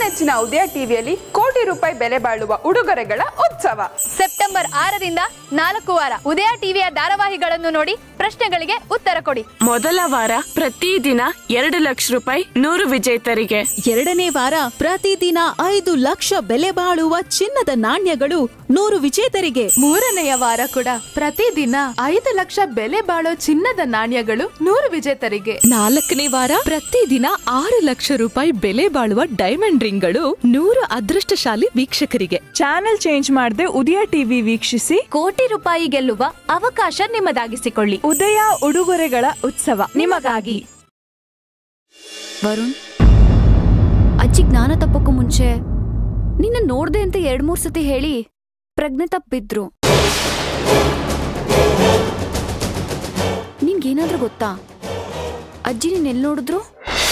ನೆಚ್ಚಿನ ಉದಯ ಟಿವಿಯಲ್ಲಿ ಕೋಟಿ ರೂಪಾಯಿ ಬೆಲೆ ಬಾಳುವ ಉಡುಗೊರೆಗಳ ಉತ್ಸವ ಸೆಪ್ಟೆಂಬರ್ ಆರರಿಂದ ನಾಲ್ಕು ವಾರ ಉದಯ ಟಿವಿಯ ಧಾರಾವಾಹಿಗಳನ್ನು ನೋಡಿ ಪ್ರಶ್ನೆಗಳಿಗೆ ಉತ್ತರ ಕೊಡಿ ಮೊದಲ ವಾರ ಪ್ರತಿದಿನ ಎರಡು ಲಕ್ಷ ರೂಪಾಯಿ ನೂರು ವಿಜೇತರಿಗೆ ಎರಡನೇ ವಾರ ಪ್ರತಿದಿನ ಐದು ಲಕ್ಷ ಬೆಲೆ ಬಾಳುವ ಚಿನ್ನದ ನಾಣ್ಯಗಳು ನೂರು ವಿಜೇತರಿಗೆ ಮೂರನೆಯ ವಾರ ಕೂಡ ಪ್ರತಿದಿನ ಐದು ಲಕ್ಷ ಬೆಲೆ ಬಾಳೋ ಚಿನ್ನದ ನಾಣ್ಯಗಳು ನೂರು ವಿಜೇತರಿಗೆ ನಾಲ್ಕನೇ ವಾರ ಪ್ರತಿದಿನ ಆರು ಲಕ್ಷ ರೂಪಾಯಿ ಬೆಲೆ ಬಾಳುವ ಡೈಮಂಡ್ ರಿಂಗ್ಗಳು ನೂರು ಅದೃಷ್ಟಶಾಲಿ ವೀಕ್ಷಕರಿಗೆ ಚಾನೆಲ್ ಚೇಂಜ್ ಮಾಡದೆ ಉದಯ ಟಿವಿ ವೀಕ್ಷಿಸಿ ಕೋಟಿ ರೂಪಾಯಿ ಗೆಲ್ಲುವ ಅವಕಾಶ ನಿಮ್ಮದಾಗಿಸಿಕೊಳ್ಳಿ ಉದಯ ಉಡುಗೊರೆಗಳ ಉತ್ಸವ ನಿಮಗಾಗಿ ವರುಣ್ ಅಜ್ಜಿ ಜ್ಞಾನ ತಪ್ಪಕ್ಕೂ ಮುಂಚೆ ನಿನ್ನ ನೋಡ್ದೆ ಅಂತ ಎರಡ್ ಮೂರ್ ಸತಿ ಹೇಳಿ ಪ್ರಜ್ಞೆ ತಪ್ಪಿದ್ರು ನಿನ್ಗೇನಾದ್ರೂ ಗೊತ್ತಾ ಅಜ್ಜಿ ನೀನ್ ಎಲ್ಲಿ ನೋಡಿದ್ರು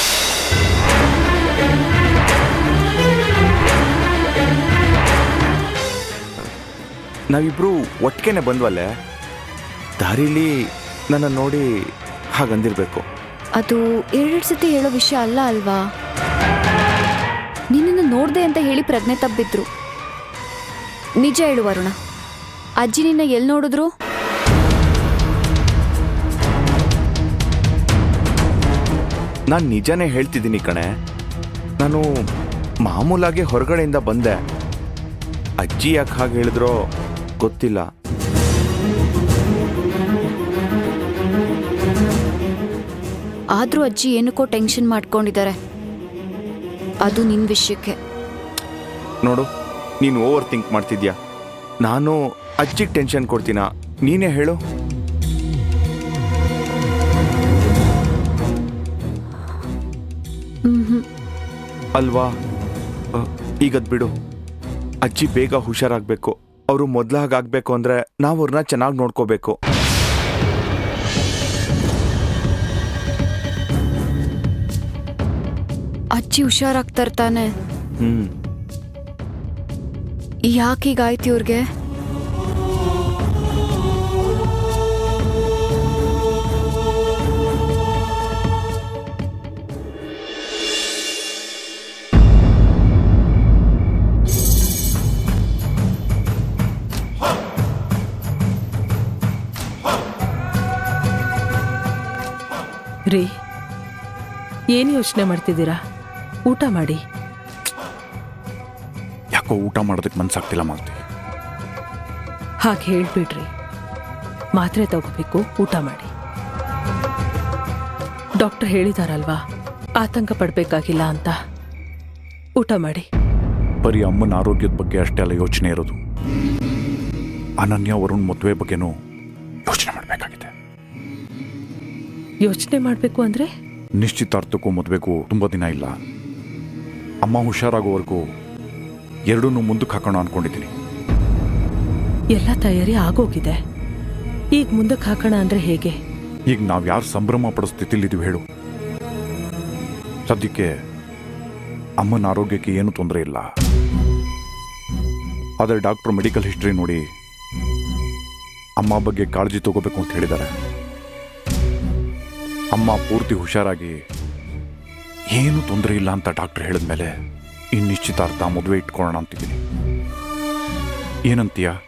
ನಾವಿಬ್ರು ಒಟ್ಟಿಗೆನೆ ಬಂದ್ವಲ್ಲೇ ದಾರಿಲಿ ನನ್ನ ನೋಡಿ ಹಾಗಂದಿರ್ಬೇಕು ಅದು ಎರಡೆರಡು ಸತಿ ಹೇಳೋ ವಿಷಯ ಅಲ್ಲ ಅಲ್ವಾ ನಿನ್ನನ್ನು ನೋಡ್ದೆ ಅಂತ ಹೇಳಿ ಪ್ರಜ್ಞೆ ತಪ್ಪಿದ್ರು ನಿಜ ಹೇಳು ವರುಣ ಅಜ್ಜಿ ನಿನ್ನ ಎಲ್ಲಿ ನೋಡಿದ್ರು ನಾನು ನಿಜಾನೇ ಹೇಳ್ತಿದ್ದೀನಿ ಕಣೆ ನಾನು ಮಾಮೂಲಾಗಿ ಹೊರಗಡೆಯಿಂದ ಬಂದೆ ಅಜ್ಜಿ ಯಾಕೆ ಹಾಗೆ ಹೇಳಿದ್ರೋ ಗೊತ್ತಿಲ್ಲ ಆದ್ರೂ ಅಜ್ಜಿ ಏನಕ್ಕೋ ಟೆನ್ಷನ್ ಮಾಡ್ಕೊಂಡಿದ್ದಾರೆ ಅದು ನಿನ್ ವಿಷಯಕ್ಕೆ ನೋಡು ನೀನು ಓವರ್ ಥಿಂಕ್ ಮಾಡ್ತಿದ್ಯಾ ನಾನು ಅಜ್ಜಿಗೆ ಟೆನ್ಷನ್ ಕೊಡ್ತೀನ ನೀನೇ ಹೇಳು ಅಲ್ವಾ ಅ, ಈಗದ್ ಬಿಡು ಅಜ್ಜಿ ಬೇಗ ಹುಷಾರಾಗಬೇಕು ಅವರು ಮೊದ್ಲ ಹಾಗಾಗಬೇಕು ಅಂದ್ರೆ ನಾವು ಅವ್ರನ್ನ ಚೆನ್ನಾಗಿ ನೋಡ್ಕೋಬೇಕು ಅಜ್ಜಿ ಹುಷಾರಾಗ್ತಾರ ತಾನೆ ಹ್ಮ್ ಯಾಕೀಗಾಯ್ತು ಇವ್ರಿಗೆ ರೀ ಏನು ಯೋಚನೆ ಮಾಡ್ತಿದ್ದೀರಾ ಊಟ ಮಾಡಿ ಯಾಕೋ ಊಟ ಮಾಡೋದಕ್ಕೆ ಮನ್ಸಾಗ್ತಿಲ್ಲ ಮಾಲ್ತಿ ಹಾಗೆ ಹೇಳ್ಬಿಡ್ರಿ ಮಾತ್ರೆ ತಗೋಬೇಕು ಊಟ ಮಾಡಿ ಡಾಕ್ಟರ್ ಹೇಳಿದಾರಲ್ವಾ ಆತಂಕ ಪಡಬೇಕಾಗಿಲ್ಲ ಅಂತ ಊಟ ಮಾಡಿ ಬರೀ ಅಮ್ಮನ ಆರೋಗ್ಯದ ಬಗ್ಗೆ ಅಷ್ಟೇ ಅಲ್ಲ ಯೋಚನೆ ಇರೋದು ಅನನ್ಯ ವರುಣ್ ಮದುವೆ ಬಗ್ಗೆನೂ ಯೋಚನೆ ಮಾಡಬೇಕಾಗಿದೆ ಯೋಚನೆ ಮಾಡಬೇಕು ಅಂದರೆ ನಿಶ್ಚಿತಾರ್ಥಕ್ಕೂ ಮದುವೆಗೂ ತುಂಬ ದಿನ ಇಲ್ಲ ಅಮ್ಮ ಹುಷಾರಾಗೋವರೆಗೂ ಎರಡೂ ಮುಂದಕ್ಕೆ ಹಾಕೋಣ ಅನ್ಕೊಂಡಿದ್ದೀನಿ ಎಲ್ಲ ತಯಾರಿ ಆಗೋಗಿದೆ ಈಗ ಮುಂದಕ್ಕೆ ಹಾಕೋಣ ಅಂದರೆ ಹೇಗೆ ಈಗ ನಾವು ಯಾರು ಸಂಭ್ರಮ ಪಡೋ ಸ್ಥಿತಿಲಿದ್ದೀವಿ ಹೇಳು ಸದ್ಯಕ್ಕೆ ಅಮ್ಮನ ಆರೋಗ್ಯಕ್ಕೆ ಏನು ತೊಂದರೆ ಇಲ್ಲ ಆದರೆ ಡಾಕ್ಟರ್ ಮೆಡಿಕಲ್ ಹಿಸ್ಟ್ರಿ ನೋಡಿ ಅಮ್ಮ ಬಗ್ಗೆ ಕಾಳಜಿ ತಗೋಬೇಕು ಅಂತ ಹೇಳಿದ್ದಾರೆ ಅಮ್ಮ ಪೂರ್ತಿ ಹುಷಾರಾಗಿ ಏನು ತೊಂದರೆ ಇಲ್ಲ ಅಂತ ಡಾಕ್ಟರ್ ಹೇಳಿದ್ಮೇಲೆ ಈ ನಿಶ್ಚಿತಾರ್ಥ ಮದುವೆ ಇಟ್ಕೊಳ್ಳೋಣ ಅಂತಿದ್ದೀನಿ ಏನಂತೀಯ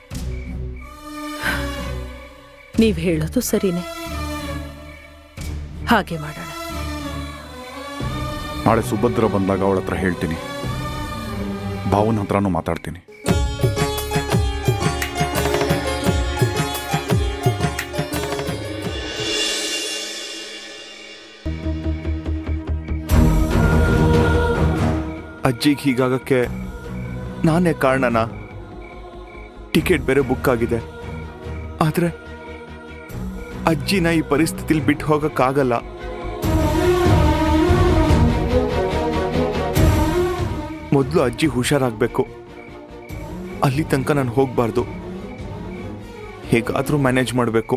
ನೀವು ಹೇಳೋದು ಸರಿನೇ ಹಾಗೆ ಮಾಡೋಣ ನಾಳೆ ಸುಭದ್ರ ಬಂದಾಗ ಅವಳ ಹತ್ರ ಹೇಳ್ತೀನಿ ಭಾವನ ಹತ್ರನೂ ಮಾತಾಡ್ತೀನಿ ಅಜ್ಜಿಗೆ ಹೀಗಾಗಕ್ಕೆ ನಾನೇ ಕಾರಣನಾ ಟಿಕೆಟ್ ಬೇರೆ ಬುಕ್ ಆಗಿದೆ ಆದ್ರೆ ಅಜ್ಜಿನ ಈ ಪರಿಸ್ಥಿತಿಲಿ ಬಿಟ್ಟು ಹೋಗಕ್ಕಾಗಲ್ಲ ಮೊದಲು ಅಜ್ಜಿ ಹುಷಾರಾಗಬೇಕು ಅಲ್ಲಿ ತನಕ ನಾನು ಹೋಗ್ಬಾರ್ದು ಹೇಗಾದ್ರೂ ಮ್ಯಾನೇಜ್ ಮಾಡಬೇಕು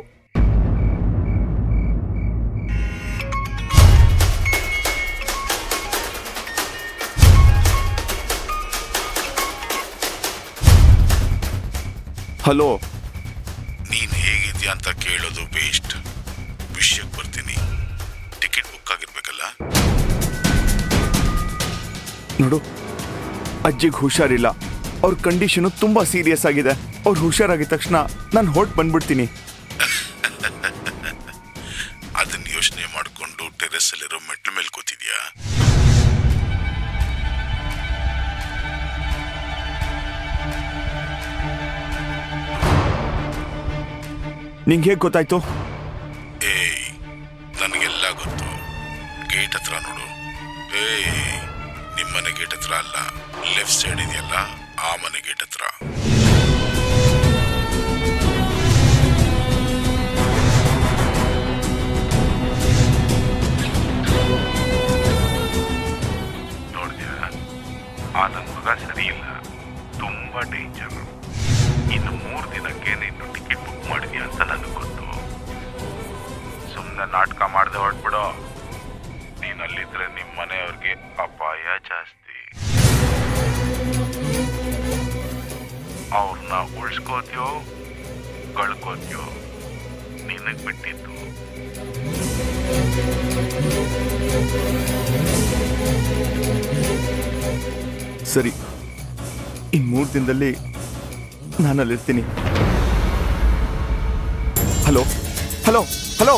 ಹಲೋ ನೀನು ಹೇಗಿದ್ಯಾ ಅಂತ ಕೇಳೋದು ವೇಸ್ಟ್ ವಿಷಯಕ್ಕೆ ಬರ್ತೀನಿ ಟಿಕೆಟ್ ಬುಕ್ ಆಗಿರ್ಬೇಕಲ್ಲ ನೋಡು ಅಜ್ಜಿಗೆ ಹುಷಾರಿಲ್ಲ ಅವ್ರ ಕಂಡೀಷನು ತುಂಬಾ ಸೀರಿಯಸ್ ಆಗಿದೆ ಅವ್ರು ಹುಷಾರಾಗಿದ ತಕ್ಷಣ ನಾನು ಹೊಟ್ಟು ಬಂದ್ಬಿಡ್ತೀನಿ ಅದನ್ನ ಯೋಚನೆ ಮಾಡಿಕೊಂಡು ಟೆರೆಸ್ ಅಲ್ಲಿರೋ ಮೆಟ್ಲ ಮೇಲೆ ಕೂತಿದ್ಯಾ ನಿಂಗೆ ಹೇಗೆ ಗೊತ್ತಾಯ್ತು ಏಯ್ ನನಗೆಲ್ಲ ಗೊತ್ತು ಗೇಟ್ ಹತ್ರ ನೋಡು ಏಯ್ ನಿಮ್ಮನೆ ಗೇಟ್ ಹತ್ರ ಅಲ್ಲ ಲೆಫ್ಟ್ ಸೈಡ್ ಇದೆಯಲ್ಲ ಆ ಮನೆ ಗೇಟ್ ಹತ್ರ ನೋಡಿದ್ಯಾ ಆ ನನ್ನ ಮಗ ಸರಿ ಇಲ್ಲ ತುಂಬಾ ಡೇಂಜರ್ ಇನ್ನು ಮೂರು ದಿನಕ್ಕೆ ನೀನು ಟಿಕೆಟ್ ಬುಕ್ ಮಾಡಿದ್ಯಾ ಅಂತ ನನಗೆ ಗೊತ್ತು ಸುಮ್ಮನೆ ನಾಟಕ ಮಾಡದೆ ಹೊರಟ್ಬಿಡು ನೀನು ಅಲ್ಲಿದ್ರೆ ನಿಮ್ಮ ಮನೆಯವ್ರಿಗೆ ಅಪಾಯ ಜಾಸ್ತಿ ಅವ್ರನ್ನ ಉಳಿಸ್ಕೋತೀಯೋ ಕಳ್ಕೋತೀಯೋ ನಿನಗೆ ಬಿಟ್ಟಿದ್ದು ಸರಿ ಇನ್ ಮೂರು ದಿನದಲ್ಲಿ ನಾನು ಅಲ್ಲಿರ್ತೀನಿ ಹಲೋ ಹಲೋ ಹಲೋ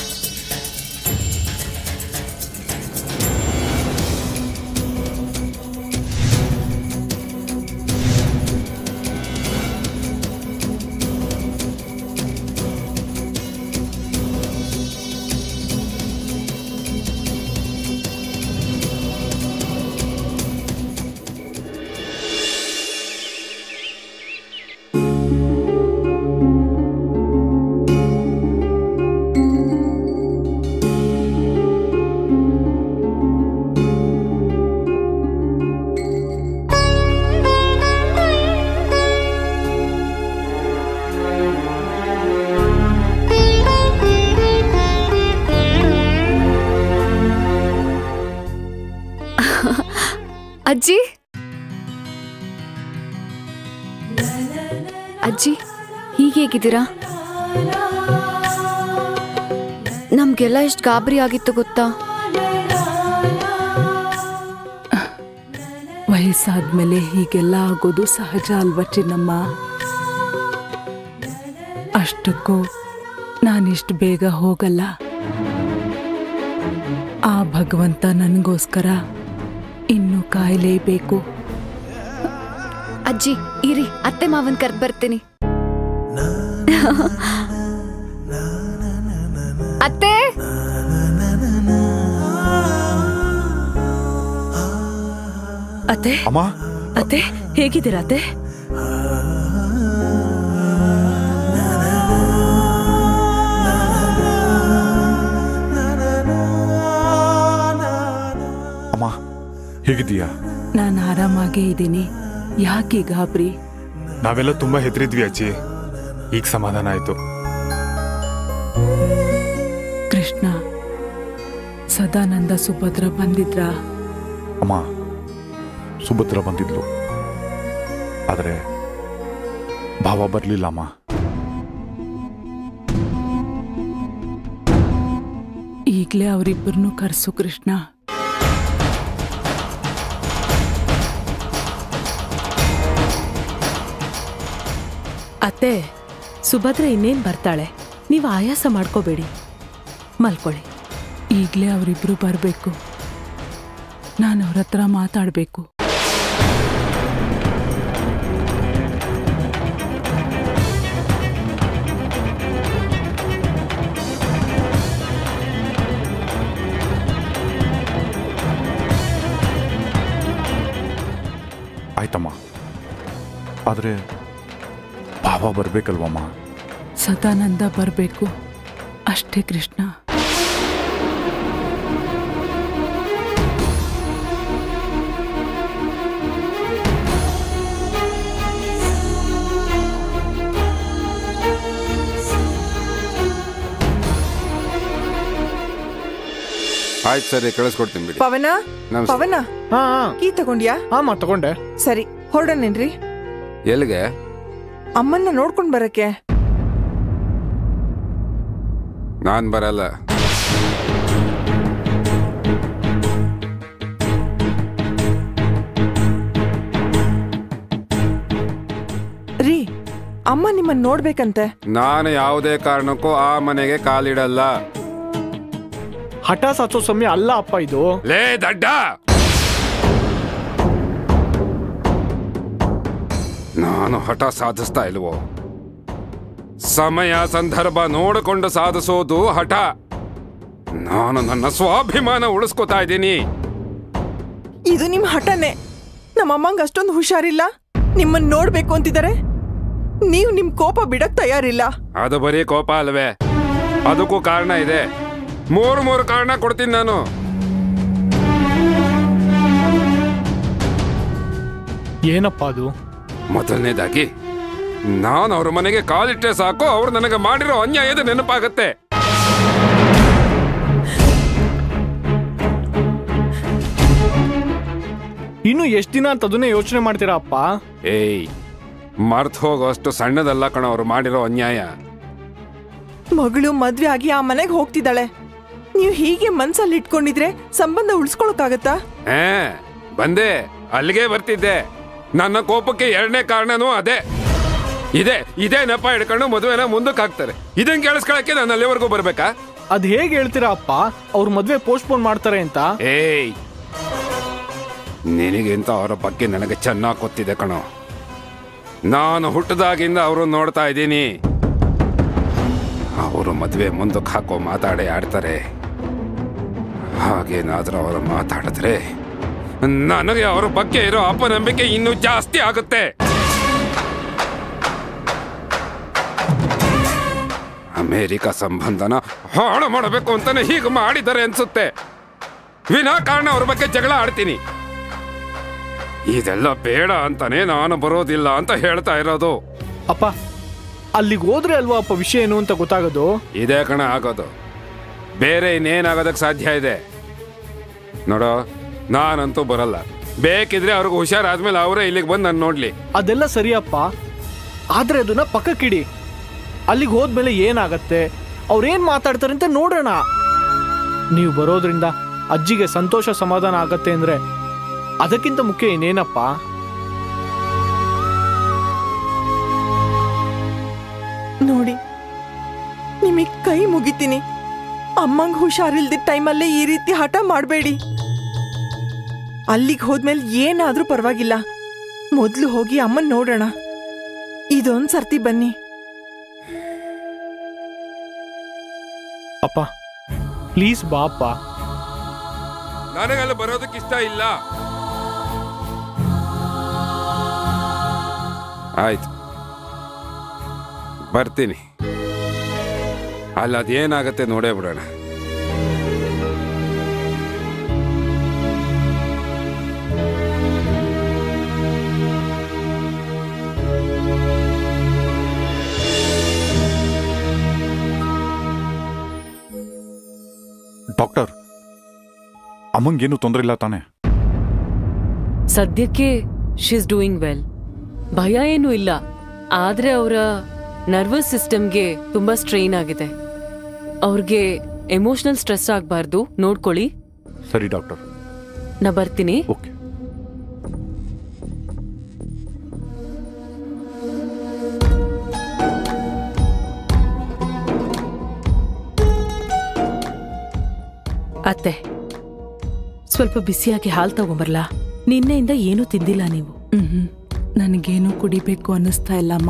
ಅಜ್ಜಿ ಅಜ್ಜಿ ಹೀಗೆ ಹೇಗಿದ್ದೀರಾ ನಮ್ಗೆಲ್ಲ ಎಷ್ಟು ಗಾಬರಿ ಆಗಿತ್ತು ಗೊತ್ತಾ ವಯಸ್ಸಾದ್ಮೇಲೆ ಹೀಗೆಲ್ಲ ಆಗೋದು ಸಹಜ ಅಲ್ವಾ ಚಿನ್ನಮ್ಮ ಅಷ್ಟಕ್ಕೂ ನಾನಿಷ್ಟು ಬೇಗ ಹೋಗಲ್ಲ ಆ ಭಗವಂತ ನನಗೋಸ್ಕರ ಇನ್ನೂ ಕಾಯಲೇಬೇಕು ಅಜ್ಜಿ ಇರಿ ಅತ್ತೆ ಮಾವನ್ ಕರ್ದ್ ಬರ್ತೀನಿ ಅತ್ತೆ ಅತ್ತೆ ಅಮ್ಮ ಅತ್ತೆ ಹೇಗಿದ್ದೀರಾ ಅತ್ತೆ ಅಮ್ಮ ಹೇಗಿದ್ದೀಯಾ ನಾನು ಆರಾಮಾಗೇ ಇದ್ದೀನಿ ಯಾಕೆ ಗಾಬರಿ ನಾವೆಲ್ಲ ತುಂಬಾ ಹೆದರಿದ್ವಿ ಅಜ್ಜಿ ಈಗ ಸಮಾಧಾನ ಆಯ್ತು ಕೃಷ್ಣ ಸದಾನಂದ ಸುಭದ್ರ ಬಂದಿದ್ರಾ ಅಮ್ಮ ಸುಭದ್ರ ಬಂದಿದ್ಲು ಆದರೆ ಭಾವ ಬರಲಿಲ್ಲ ಅಮ್ಮ ಈಗಲೇ ಅವರಿಬ್ಬರನ್ನು ಕರೆಸು ಕೃಷ್ಣ ಅತ್ತೆ ಸುಭದ್ರ ಇನ್ನೇನ್ ಬರ್ತಾಳೆ ನೀವು ಆಯಾಸ ಮಾಡ್ಕೋಬೇಡಿ ಮಲ್ಕೊಳ್ಳಿ ಈಗಲೇ ಅವರಿಬ್ರು ಬರಬೇಕು ನಾನು ಅವ್ರ ಹತ್ರ ಮಾತಾಡಬೇಕು ಆಯ್ತಮ್ಮ ಆದರೆ ಭಾವ ಬರಬೇಕಲ್ವಮ್ಮ ಸದಾನಂದ ಬರಬೇಕು ಅಷ್ಟೇ ಕೃಷ್ಣ ಆಯ್ತು ಸರಿ ಕಳಿಸ್ಕೊಡ್ತೀನಿ ಬಿಡಿ ಪವನ ನಮಸ್ತೆ. ಪವನ ಹಾ ಹಾ ಕೀ ತಗೊಂಡ್ಯಾ ಹಾಂ ತಗೊಂಡೆ ಸರಿ ಹೊರಡನೇನ್ರಿ ಎಲ್ಲಿಗೆ ಅಮ್ಮನ್ನ ನೋಡ್ಕೊಂಡ್ ಬರಕ್ಕೆ ನಾನು ಬರಲ್ಲ ಅಮ್ಮ ನಿಮ್ಮನ್ನ ನೋಡ್ಬೇಕಂತೆ ನಾನು ಯಾವುದೇ ಕಾರಣಕ್ಕೂ ಆ ಮನೆಗೆ ಕಾಲಿಡಲ್ಲ ಹಠ ಸಾಚೋ ಸಮಯ ಅಲ್ಲ ಅಪ್ಪ ಇದು ಲೇ ದಡ್ಡ ನಾನು ಹಠ ಸಾಧಿಸ್ತಾ ಇಲ್ವೋ ಸಮಯ ಸಂದರ್ಭ ನೋಡಿಕೊಂಡು ಸಾಧಿಸೋದು ಹಠ ನಾನು ನನ್ನ ಸ್ವಾಭಿಮಾನ ಉಳಿಸ್ಕೊತಾ ಇದ್ದೀನಿ ಇದು ನಿಮ್ ಹಠನೇ ನಮ್ಮ ಅಮ್ಮಂಗ್ ಅಷ್ಟೊಂದು ಹುಷಾರಿಲ್ಲ ನಿಮ್ಮನ್ನ ನೋಡ್ಬೇಕು ಅಂತಿದ್ದಾರೆ ನೀವು ನಿಮ್ ಕೋಪ ಬಿಡಕ್ ತಯಾರಿಲ್ಲ ಅದು ಬರೀ ಕೋಪ ಅಲ್ವೇ ಅದಕ್ಕೂ ಕಾರಣ ಇದೆ ಮೂರು ಮೂರು ಕಾರಣ ಕೊಡ್ತೀನಿ ನಾನು ಏನಪ್ಪ ಅದು ಮೊದಲನೇದಾಗಿ ನಾನು ಅವ್ರ ಮನೆಗೆ ಕಾಲಿಟ್ಟರೆ ಸಾಕು ಅವ್ರು ನನಗೆ ಮಾಡಿರೋ ಅನ್ಯಾಯದ ನೆನಪಾಗತ್ತೆ ಇನ್ನು ಎಷ್ಟ್ ದಿನ ಅಂತ ಅದನ್ನೇ ಯೋಚನೆ ಮಾಡ್ತೀರಾ ಅಪ್ಪ ಏಯ್ ಮರ್ತ್ ಹೋಗೋಷ್ಟು ಸಣ್ಣದಲ್ಲ ಕಣ ಅವ್ರು ಮಾಡಿರೋ ಅನ್ಯಾಯ ಮಗಳು ಮದ್ವೆ ಆಗಿ ಆ ಮನೆಗೆ ಹೋಗ್ತಿದ್ದಾಳೆ ನೀವು ಹೀಗೆ ಮನ್ಸಲ್ಲಿ ಇಟ್ಕೊಂಡಿದ್ರೆ ಸಂಬಂಧ ಉಳಿಸ್ಕೊಳಕ್ಕಾಗತ್ತಾ ಹೇ ಬಂದೆ ಅಲ್ಲಿಗೆ ಬರ್ತಿದ್ದೆ ನನ್ನ ಕೋಪಕ್ಕೆ ಎರಡನೇ ಕಾರಣನೂ ಅದೇ ಇದೆ ಇದೇ ನೆಪ ಹಿಡ್ಕೊಂಡು ಮದುವೆನ ಮುಂದಕ್ಕೆ ಹಾಕ್ತಾರೆ ಇದನ್ ಕೇಳಿಸ್ಕೊಳಕ್ಕೆ ನಾನು ಅಲ್ಲಿವರೆಗೂ ಬರ್ಬೇಕಾ ಅದ್ ಹೇಗೆ ಹೇಳ್ತೀರಾ ಅಪ್ಪ ಅವ್ರ ಮದ್ವೆ ಪೋಸ್ಟ್ಪೋನ್ ಮಾಡ್ತಾರೆ ಅಂತ ಏಯ್ ನಿನಗಿಂತ ಅವರ ಬಗ್ಗೆ ನನಗೆ ಚೆನ್ನಾಗಿ ಗೊತ್ತಿದೆ ಕಣೋ ನಾನು ಹುಟ್ಟದಾಗಿಂದ ಅವರು ನೋಡ್ತಾ ಇದ್ದೀನಿ ಅವರು ಮದುವೆ ಮುಂದಕ್ಕೆ ಹಾಕೋ ಮಾತಾಡೇ ಆಡ್ತಾರೆ ಹಾಗೇನಾದ್ರೂ ಅವರು ಮಾತಾಡಿದ್ರೆ ನನಗೆ ಅವರ ಬಗ್ಗೆ ಇರೋ ಅಪನಂಬಿಕೆ ಇನ್ನೂ ಜಾಸ್ತಿ ಆಗುತ್ತೆ ಅಮೇರಿಕ ಸಂಬಂಧನ ಹಾಳು ಮಾಡಬೇಕು ಅಂತಾನೆ ಹೀಗೆ ಮಾಡಿದ್ದಾರೆ ಅನ್ಸುತ್ತೆ ವಿನಾಕಾರಣ ಅವ್ರ ಬಗ್ಗೆ ಜಗಳ ಆಡ್ತೀನಿ ಇದೆಲ್ಲ ಬೇಡ ಅಂತಾನೆ ನಾನು ಬರೋದಿಲ್ಲ ಅಂತ ಹೇಳ್ತಾ ಇರೋದು ಅಪ್ಪ ಅಲ್ಲಿಗೆ ಹೋದ್ರೆ ಅಲ್ವಾ ಅಪ್ಪ ವಿಷಯ ಏನು ಅಂತ ಗೊತ್ತಾಗೋದು ಇದೇ ಕಣ ಆಗೋದು ಬೇರೆ ಇನ್ನೇನಾಗೋದಕ್ಕೆ ಸಾಧ್ಯ ಇದೆ ನೋಡೋ ನಾನಂತೂ ಬರಲ್ಲ ಬೇಕಿದ್ರೆ ಅವ್ರಿಗೆ ಹುಷಾರಾದ್ಮೇಲೆ ಅವರೇ ಇಲ್ಲಿಗೆ ಬಂದು ನಾನು ನೋಡ್ಲಿ ಅದೆಲ್ಲ ಸರಿಯಪ್ಪ ಆದ್ರೆ ಅದನ್ನ ಪಕ್ಕಕ್ಕಿಡಿ ಅಲ್ಲಿಗೆ ಹೋದ್ಮೇಲೆ ಏನಾಗತ್ತೆ ಅವ್ರೇನ್ ಮಾತಾಡ್ತಾರೆ ಅಂತ ನೋಡೋಣ ನೀವು ಬರೋದ್ರಿಂದ ಅಜ್ಜಿಗೆ ಸಂತೋಷ ಸಮಾಧಾನ ಆಗತ್ತೆ ಅಂದ್ರೆ ಅದಕ್ಕಿಂತ ಮುಖ್ಯ ಇನ್ನೇನಪ್ಪ ನೋಡಿ ನಿಮಗ್ ಕೈ ಮುಗಿತೀನಿ ಅಮ್ಮಂಗ್ ಹುಷಾರಿಲ್ದಿದ್ದ ಟೈಮಲ್ಲೇ ಈ ರೀತಿ ಹಠ ಮಾಡಬೇಡಿ ಅಲ್ಲಿಗೆ ಹೋದ್ಮೇಲೆ ಏನಾದ್ರೂ ಪರವಾಗಿಲ್ಲ ಮೊದ್ಲು ಹೋಗಿ ಅಮ್ಮನ್ ನೋಡೋಣ ಇದೊಂದ್ ಸರ್ತಿ ಬನ್ನಿ ಅಪ್ಪ ಪ್ಲೀಸ್ ಬಾ ಅಪ್ಪ ನನಗಲ್ಲಿ ಬರೋದಕ್ಕೆ ಇಷ್ಟ ಇಲ್ಲ ಆಯ್ತು ಬರ್ತೀನಿ ಅಲ್ಲಿ ಅದೇನಾಗತ್ತೆ ನೋಡೇ ಬಿಡೋಣ ಡಾಕ್ಟರ್ ಅಮ್ಮಂಗೇನು ತೊಂದರೆ ಇಲ್ಲ ತಾನೆ ಸದ್ಯಕ್ಕೆ ಶಿಸ್ ಡೂಯಿಂಗ್ ವೆಲ್ ಭಯ ಏನೂ ಇಲ್ಲ ಆದ್ರೆ ಅವರ ನರ್ವಸ್ ಸಿಸ್ಟಮ್ಗೆ ತುಂಬಾ ಸ್ಟ್ರೈನ್ ಆಗಿದೆ ಅವ್ರಿಗೆ ಎಮೋಷನಲ್ ಸ್ಟ್ರೆಸ್ ಆಗಬಾರ್ದು ನೋಡ್ಕೊಳ್ಳಿ ಸರಿ ಡಾಕ್ಟರ್ ನಾ ಬರ್ತೀನಿ ಓಕೆ ಅತ್ತೆ ಸ್ವಲ್ಪ ಬಿಸಿಯಾಗಿ ಹಾಲು ತಗೊಂಬರ್ಲಾ ನಿನ್ನೆಯಿಂದ ಏನೂ ತಿಂದಿಲ್ಲ ನೀವು ಹ್ಮ್ ನನಗೇನು ಕುಡಿಬೇಕು ಅನ್ನಿಸ್ತಾ ಇಲ್ಲಮ್ಮ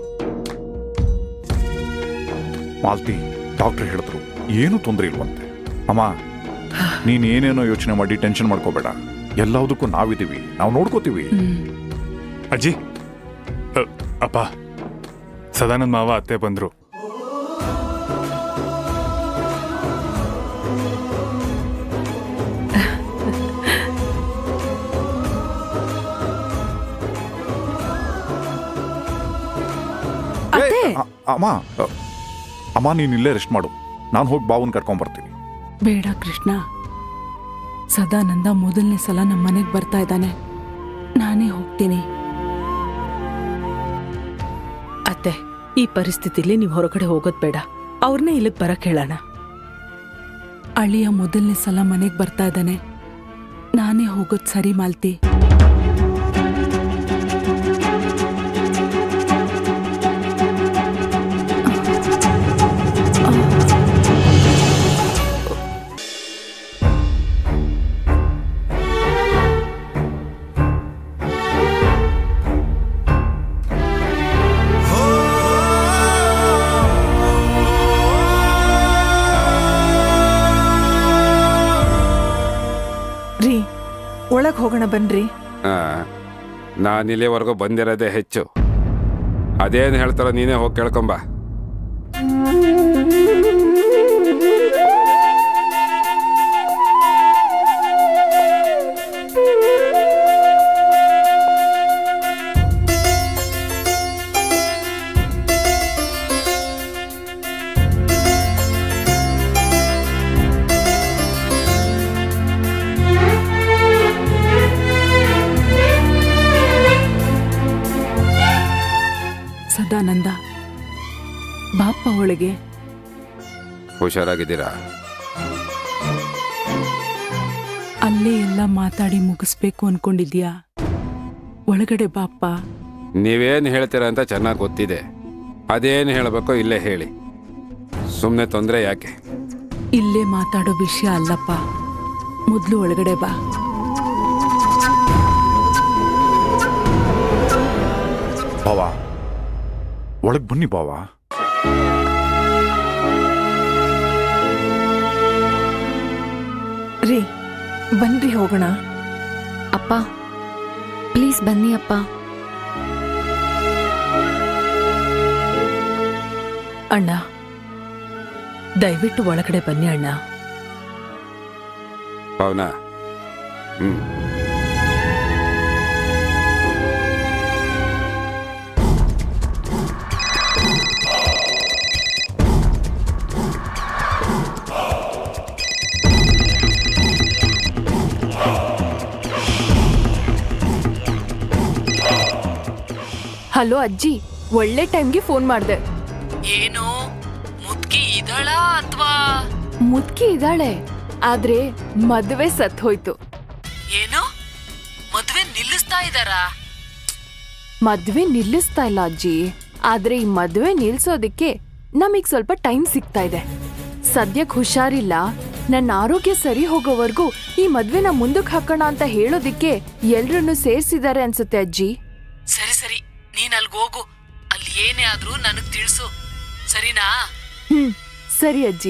ಮಾಲ್ತಿ ಡಾಕ್ಟರ್ ಹೇಳಿದ್ರು ಏನು ತೊಂದರೆ ಇಲ್ವಂತೆ ಅಮ್ಮ ನೀನ್ ಏನೇನೋ ಯೋಚನೆ ಮಾಡಿ ಟೆನ್ಷನ್ ಮಾಡ್ಕೋಬೇಡ ಎಲ್ಲದಕ್ಕೂ ನಾವಿದ್ದೀವಿ ನಾವು ನೋಡ್ಕೋತೀವಿ ಅಜ್ಜಿ ಅ, ಅಪ್ಪ ಸದಾನಂದ ಮಾವ ಅತ್ತೆ ಬಂದ್ರು ಏ, ಅ- ಅಮ್ಮ ಅ, ಅಮ್ಮ ನೀನ್ ಇಲ್ಲೇ ರೆಸ್ಟ್ ಮಾಡು ನಾನು ಹೋಗಿ ಬಾವನ್ ಕರ್ಕೊಂಡ್ ಬರ್ತೀನಿ ಬೇಡ ಕೃಷ್ಣ ಸದಾನಂದ ಮೊದಲನೇ ಸಲ ನಮ್ಮ ಮನೆಗೆ ಬರ್ತಾ ಇದ್ದಾನೆ ನಾನೇ ಹೋಗ್ತೀನಿ ಅತ್ತೆ ಈ ಪರಿಸ್ಥಿತಿಲಿ ನೀವು ಹೊರಗಡೆ ಹೋಗೋದ್ ಬೇಡ ಅವ್ರನ್ನೇ ಇಲ್ಲಿಗೆ ಬರಕ್ ಹೇಳೋಣ ಅಳಿಯ ಮೊದಲನೇ ಸಲ ಮನೆಗೆ ಬರ್ತಾ ಇದ್ದಾನೆ ನಾನೇ ಹೋಗೋದು ಸರಿ ಮಾಲ್ತಿ ಒಳಗ್ ಹೋಗೋಣ ಬನ್ರಿ ನಾನು ಇಲ್ಲಿವರೆಗೂ ಬಂದಿರೋದೇ ಹೆಚ್ಚು ಅದೇನು ಹೇಳ್ತಾರೋ ನೀನೇ ಹೋಗಿ ಕೇಳ್ಕೊಂಬ ಸದಾನಂದ ಬಾಪ ಒಳಗೆ ಹುಷಾರಾಗಿದ್ದೀರಾ ಅಲ್ಲೇ ಎಲ್ಲ ಮಾತಾಡಿ ಮುಗಿಸ್ಬೇಕು ಅನ್ಕೊಂಡಿದ್ಯಾ ಒಳಗಡೆ ಬಾಪ ನೀವೇನು ಹೇಳ್ತೀರಾ ಅಂತ ಚೆನ್ನಾಗಿ ಗೊತ್ತಿದೆ ಅದೇನು ಹೇಳಬೇಕೋ ಇಲ್ಲೇ ಹೇಳಿ ಸುಮ್ಮನೆ ತೊಂದರೆ ಯಾಕೆ ಇಲ್ಲೇ ಮಾತಾಡೋ ವಿಷಯ ಅಲ್ಲಪ್ಪ ಮೊದ್ಲು ಒಳಗಡೆ ಬಾ ಬಾವ ಒಳಗ್ ಬನ್ನಿ ಬಾವ ರೀ ಬನ್ರಿ ಹೋಗೋಣ ಅಪ್ಪ ಪ್ಲೀಸ್ ಬನ್ನಿ ಅಪ್ಪ ಅಣ್ಣ ದಯವಿಟ್ಟು ಒಳಗಡೆ ಬನ್ನಿ ಅಣ್ಣ ಪವನ ಹ್ಞೂ ಹಲೋ ಅಜ್ಜಿ ಒಳ್ಳೆ ಟೈಮ್ಗೆ ಫೋನ್ ಮಾಡ್ದೆ ಏನು ಮುದ್ಕಿ ಇದಳ ಅಥವಾ ಮುದ್ಕಿ ಇದ್ದಾಳೆ ಆದ್ರೆ ಮದುವೆ ಸತ್ ಹೋಯ್ತು ಏನು ಮದ್ವೆ ನಿಲ್ಲಿಸ್ತಾ ಇದ್ದಾರಾ ಮದ್ವೆ ನಿಲ್ಲಿಸ್ತಾ ಇಲ್ಲ ಅಜ್ಜಿ ಆದ್ರೆ ಈ ಮದ್ವೆ ನಿಲ್ಸೋದಕ್ಕೆ ನಮಗ್ ಸ್ವಲ್ಪ ಟೈಮ್ ಸಿಗ್ತಾ ಇದೆ ಸದ್ಯಕ್ ಹುಷಾರಿಲ್ಲ ನನ್ನ ಆರೋಗ್ಯ ಸರಿ ಹೋಗೋವರೆಗೂ ಈ ಮದ್ವೆನ ಮುಂದಕ್ಕೆ ಹಾಕೋಣ ಅಂತ ಹೇಳೋದಿಕ್ಕೆ ಎಲ್ರನ್ನೂ ಸೇರ್ಸಿದ್ದಾರೆ ಅನ್ಸುತ್ತೆ ಅಜ್ಜಿ ಸರಿ ಸರಿ ನೀನ್ ಅಲ್ಗ್ ಹೋಗು ಅಲ್ಲಿ ಏನೇ ಆದ್ರೂ ನನಗ್ ತಿಳಿಸು ಸರಿನಾ ಹ್ಮ್ ಸರಿ ಅಜ್ಜಿ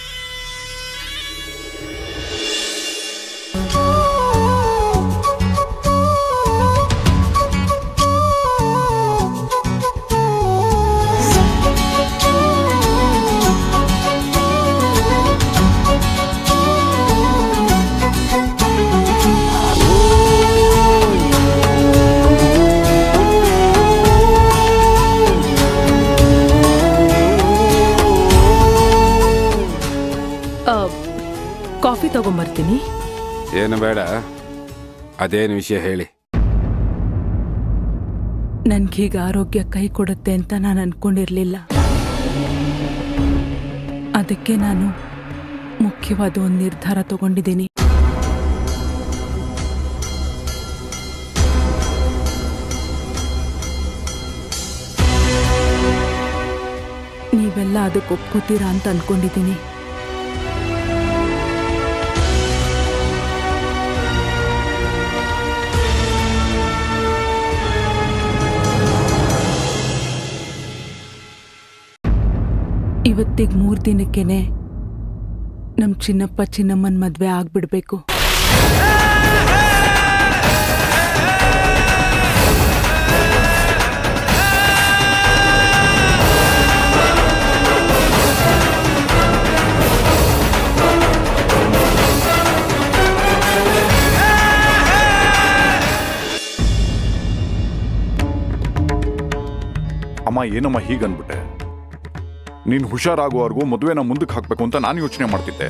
ಆ, ಕಾಫಿ ತಗೊಂಬರ್ತೀನಿ ಏನು ಬೇಡ ಅದೇನು ವಿಷಯ ಹೇಳಿ ನನ್ಗೀಗ ಆರೋಗ್ಯ ಕೈ ಕೊಡುತ್ತೆ ಅಂತ ನಾನು ಅನ್ಕೊಂಡಿರ್ಲಿಲ್ಲ ಅದಕ್ಕೆ ನಾನು ಮುಖ್ಯವಾದ ಒಂದು ನಿರ್ಧಾರ ತಗೊಂಡಿದ್ದೀನಿ ನೀವೆಲ್ಲ ಅದಕ್ಕೆ ಒಪ್ಕೋತೀರಾ ಅಂತ ಅನ್ಕೊಂಡಿದ್ದೀನಿ ಇವತ್ತಿಗೆ ಮೂರು ದಿನಕ್ಕೇನೆ ನಮ್ಮ ಚಿನ್ನಪ್ಪ ಚಿನ್ನಮ್ಮನ ಮದುವೆ ಆಗ್ಬಿಡ್ಬೇಕು ಅಮ್ಮ ಏನಮ್ಮ ಹೀಗನ್ಬಿಟ್ಟೆ ನೀನ್ ಹುಷಾರಾಗುವವರೆಗೂ ಮದುವೆನ ಮುಂದಕ್ಕೆ ಹಾಕ್ಬೇಕು ಅಂತ ನಾನು ಯೋಚನೆ ಮಾಡ್ತಿದ್ದೆ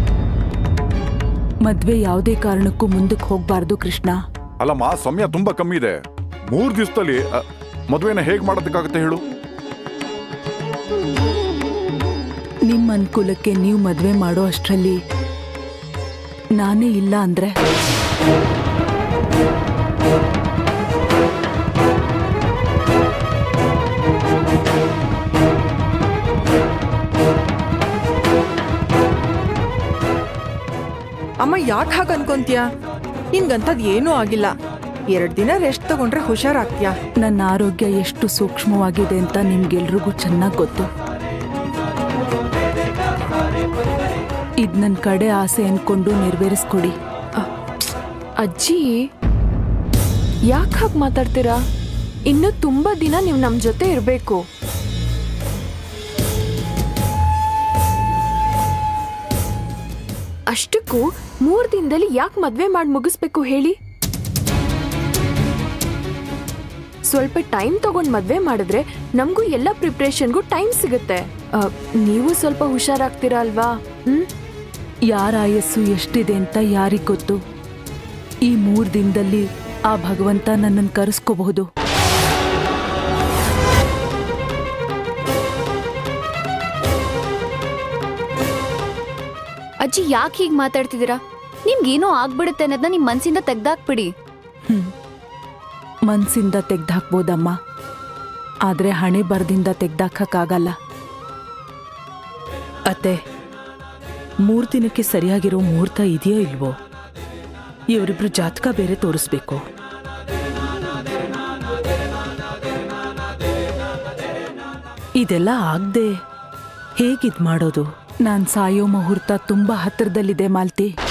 ಮದುವೆ ಯಾವುದೇ ಕಾರಣಕ್ಕೂ ಮುಂದಕ್ಕೆ ಹೋಗ್ಬಾರ್ದು ಕೃಷ್ಣ ಅಲ್ಲಮ್ಮ ಸಮಯ ತುಂಬಾ ಕಮ್ಮಿ ಇದೆ ಮೂರ್ ದಿವಸದಲ್ಲಿ ಮದುವೆನ ಹೇಗ್ ಮಾಡೋದಕ್ಕಾಗತ್ತೆ ಹೇಳು ನಿಮ್ಮ ಅನುಕೂಲಕ್ಕೆ ನೀವು ಮದುವೆ ಮಾಡೋ ಅಷ್ಟರಲ್ಲಿ ನಾನೇ ಇಲ್ಲ ಅಂದ್ರೆ ಅಮ್ಮ ಯಾಕೆ ಹಾಗೆ ಅನ್ಕೊಂತೀಯ ನಿನ್ಗಂಥದ್ ಏನೂ ಆಗಿಲ್ಲ ಎರಡ್ ದಿನ ರೆಸ್ಟ್ ತಗೊಂಡ್ರೆ ಹುಷಾರಾಗ್ತೀಯ ನನ್ನ ಆರೋಗ್ಯ ಎಷ್ಟು ಸೂಕ್ಷ್ಮವಾಗಿದೆ ಅಂತ ನಿಮ್ಗೆಲ್ರಿಗೂ ಚೆನ್ನಾಗಿ ಗೊತ್ತು ಇದ್ ನನ್ನ ಕಡೆ ಆಸೆ ಅನ್ಕೊಂಡು ನೆರವೇರಿಸ್ಕೊಡಿ ಅಜ್ಜಿ ಯಾಕೆ ಹಾಗೆ ಮಾತಾಡ್ತೀರಾ ಇನ್ನು ತುಂಬಾ ದಿನ ನೀವು ನಮ್ಮ ಜೊತೆ ಇರಬೇಕು ಅಷ್ಟಕ್ಕೂ ಮೂರ್ ದಿನದಲ್ಲಿ ಯಾಕೆ ಮದ್ವೆ ಮಾಡಿ ಮುಗಿಸ್ಬೇಕು ಹೇಳಿ ಸ್ವಲ್ಪ ಟೈಮ್ ತಗೊಂಡ್ ಮದ್ವೆ ಮಾಡಿದ್ರೆ ನಮಗೂ ಎಲ್ಲ ಪ್ರಿಪ್ರೇಷನ್ಗೂ ಟೈಮ್ ಸಿಗುತ್ತೆ ಆ, ನೀವು ಸ್ವಲ್ಪ ಹುಷಾರಾಗ್ತೀರಾ ಅಲ್ವಾ ಹ್ಮ್ ಯಾರ ಆಯಸ್ಸು ಎಷ್ಟಿದೆ ಅಂತ ಯಾರಿಗ್ ಗೊತ್ತು ಈ ಮೂರ್ ದಿನದಲ್ಲಿ ಆ ಭಗವಂತ ನನ್ನನ್ನು ಕರೆಸ್ಕೋಬಹುದು ಅಜ್ಜಿ ಯಾಕೆ ಹೀಗೆ ಮಾತಾಡ್ತಿದ್ದೀರಾ ನಿಮ್ಗೇನೋ ಆಗ್ಬಿಡುತ್ತೆ ಅನ್ನೋದನ್ನ ನಿಮ್ ಮನ್ಸಿಂದ ತೆಗ್ದಾಕ್ಬಿಡಿ ಮನ್ಸಿಂದ ತೆಗ್ದಾಕ್ಬೋದಮ್ಮ ಆದ್ರೆ ಹಣೆ ಬರದಿಂದ ತೆಗ್ದಾಕಕ್ಕಾಗಲ್ಲ ಅತ್ತೆ ಮೂರ್ ದಿನಕ್ಕೆ ಸರಿಯಾಗಿರೋ ಮುಹೂರ್ತ ಇದೆಯೋ ಇಲ್ವೋ ಇವರಿಬ್ರು ಜಾತಕ ಬೇರೆ ತೋರಿಸ್ಬೇಕು ಇದೆಲ್ಲ ಆಗ್ದೆ ಹೇಗಿದ್ ಮಾಡೋದು ನಾನ್ ಸಾಯೋ ಮುಹೂರ್ತ ತುಂಬಾ ಹತ್ತಿರದಲ್ಲಿದೆ ಮಾಲ್ತಿ